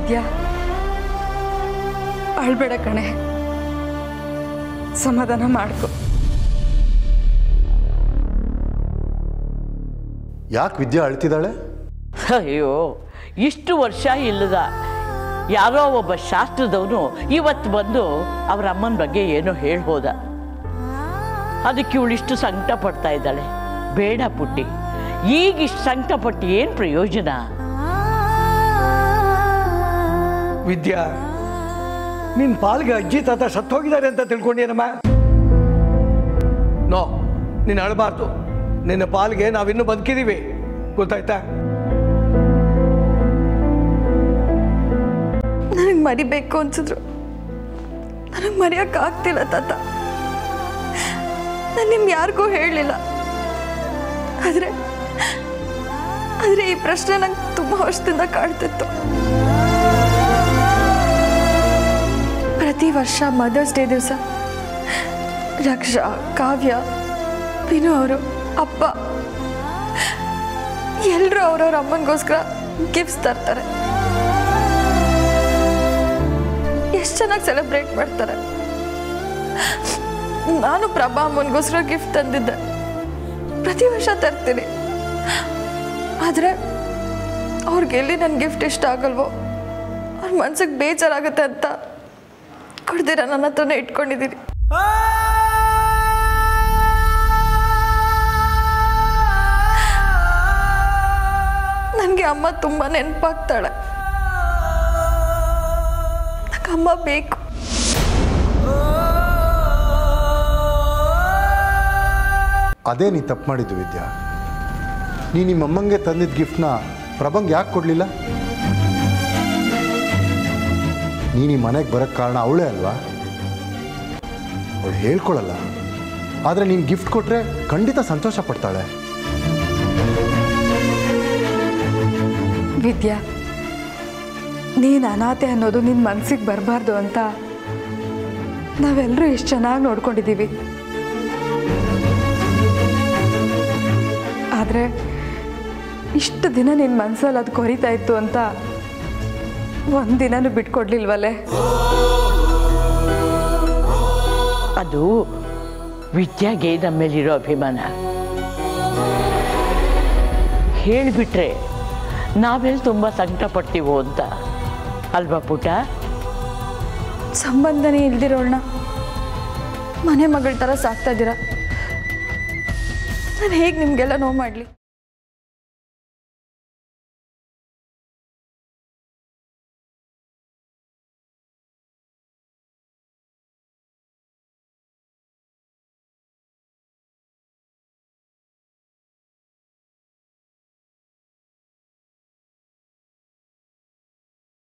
ವಿದ್ಯಾ ಅಳ್ಬೇಡ ಕಣೆ ಸಮಾಧಾನ ಮಾಡ್ಕೊ ಯಾಕೆ ವಿದ್ಯಾ ಅಳ್ತಿದ್ದಾಳೆ ಅಯ್ಯೋ ಇಷ್ಟು ವರ್ಷ ಇಲ್ಲದ ಯಾರೋ ಒಬ್ಬ ಶಾಸ್ತ್ರದವನು ಇವತ್ತು ಬಂದು ಅವ್ರ ಅಮ್ಮನ ಬಗ್ಗೆ ಏನೋ ಹೇಳ್ಬೋದ ಅದಕ್ಕೆ ಇವಳಿಷ್ಟು ಸಂಕಟ ಪಡ್ತಾ ಇದ್ದಾಳೆ ಬೇಡ ಪುಟ್ಟಿ ಈಗ ಇಷ್ಟು ಸಂಕಟ ಪಟ್ಟು ಏನು ಪ್ರಯೋಜನ ವಿದ್ಯಾ ನಿನ್ನ ಪಾಲ್ಗೆ ಅಜ್ಜಿ ತಾತ ಸತ್ತೋಗಿದ್ದಾರೆ ಅಂತ ತಿಳ್ಕೊಂಡೇನಮ್ಮ ನೋ ನೀನು ಅಳಬಾರ್ದು ನಿನ್ನ ಪಾಲ್ಗೆ ನಾವಿನ್ನೂ ಬದುಕಿದ್ದೀವಿ ಗೊತ್ತಾಯ್ತಾ ನನಗೆ ಮರಿಬೇಕು ಅನ್ಸಿದ್ರು ನನಗೆ ಮರೆಯೋಕ್ಕಾಗ್ತಿಲ್ಲ ತಾತ ನಾನು ನಿಮ್ಗೆ ಯಾರಿಗೂ ಹೇಳಲಿಲ್ಲ ಆದರೆ ಆದರೆ ಈ ಪ್ರಶ್ನೆ ನಂಗೆ ತುಂಬ ವರ್ಷದಿಂದ ಕಾಡ್ತಿತ್ತು ಪ್ರತಿ ವರ್ಷ ಮದರ್ಸ್ ಡೇ ದಿವಸ ರಕ್ಷಾ ಕಾವ್ಯ ವಿನು ಅವರು ಅಪ್ಪ ಎಲ್ಲರೂ ಅವ್ರವ್ರ ಅಮ್ಮನಿಗೋಸ್ಕರ ಗಿಫ್ಟ್ಸ್ ತರ್ತಾರೆ ಎಷ್ಟು ಚೆನ್ನಾಗಿ ಸೆಲೆಬ್ರೇಟ್ ಮಾಡ್ತಾರೆ ನಾನು ಪ್ರಭಾ ಅಮ್ಮನಿಗೋಸ್ಕರ ಗಿಫ್ಟ್ ತಂದಿದ್ದೆ ಪ್ರತಿ ವರ್ಷ ತರ್ತೀನಿ ಆದರೆ ಅವ್ರಿಗೆ ಎಲ್ಲಿ ನನ್ನ ಗಿಫ್ಟ್ ಇಷ್ಟ ಆಗಲ್ವೋ ಅವ್ರ ಮನ್ಸಿಗೆ ಬೇಜಾರಾಗುತ್ತೆ ಅಂತ ಕೊಡ್ದಿರ ನನ್ನ ಹತ್ರನೇ ಇಟ್ಕೊಂಡಿದ್ದೀನಿ ನನಗೆ ಅಮ್ಮ ತುಂಬ ನೆನಪಾಗ್ತಾಳೆ ನಂಗೆ ಅಮ್ಮ ಬೇಕು ಅದೇ ನೀ ತಪ್ಪು ಮಾಡಿದ್ದು ವಿದ್ಯಾ ನೀ ನಿಮ್ಮ ಅಮ್ಮಂಗೆ ತಂದಿದ್ದ ಗಿಫ್ಟ್ನ ಪ್ರಭಂಗ್ ಯಾಕೆ ಕೊಡಲಿಲ್ಲ ನೀನು ಈ ಮನೆಗೆ ಬರೋಕ್ಕೆ ಕಾರಣ ಅವಳೇ ಅಲ್ವಾ ಅವಳು ಹೇಳ್ಕೊಳಲ್ಲ ಆದರೆ ನೀನು ಗಿಫ್ಟ್ ಕೊಟ್ಟರೆ ಖಂಡಿತ ಸಂತೋಷ ಪಡ್ತಾಳೆ ವಿದ್ಯಾ ನೀನು ಅನಾಥೆ ಅನ್ನೋದು ನಿನ್ನ ಮನಸ್ಸಿಗೆ ಬರಬಾರ್ದು ಅಂತ ನಾವೆಲ್ಲರೂ ಎಷ್ಟು ಚೆನ್ನಾಗಿ ನೋಡ್ಕೊಂಡಿದ್ದೀವಿ ಆದರೆ ಇಷ್ಟು ದಿನ ನಿನ್ನ ಮನಸ್ಸಲ್ಲಿ ಅದು ಕೊರಿತಾ ಇತ್ತು ಅಂತ ಒಂದಿನನೂ ಬಿಟ್ಕೊಡ್ಲಿಲ್ವಲ್ಲೇ ಅದು ವಿದ್ಯಾಗೆ ನಮ್ಮ ಮೇಲಿರೋ ಅಭಿಮಾನ ಹೇಳಿಬಿಟ್ರೆ ನಾವೆಲ್ಲಿ ತುಂಬ ಸಂಕಟ ಪಡ್ತೀವೋ ಅಂತ ಅಲ್ವಾ ಪುಟ ಸಂಬಂಧನೇ ಇಲ್ದಿರೋಳ್ನ ಮನೆ ಮಗಳ ಥರ ಸಾಕ್ತಾ ಇದ್ದೀರಾ ನಾನು ಹೇಗೆ ನಿಮಗೆಲ್ಲ ನೋವು ಮಾಡಲಿ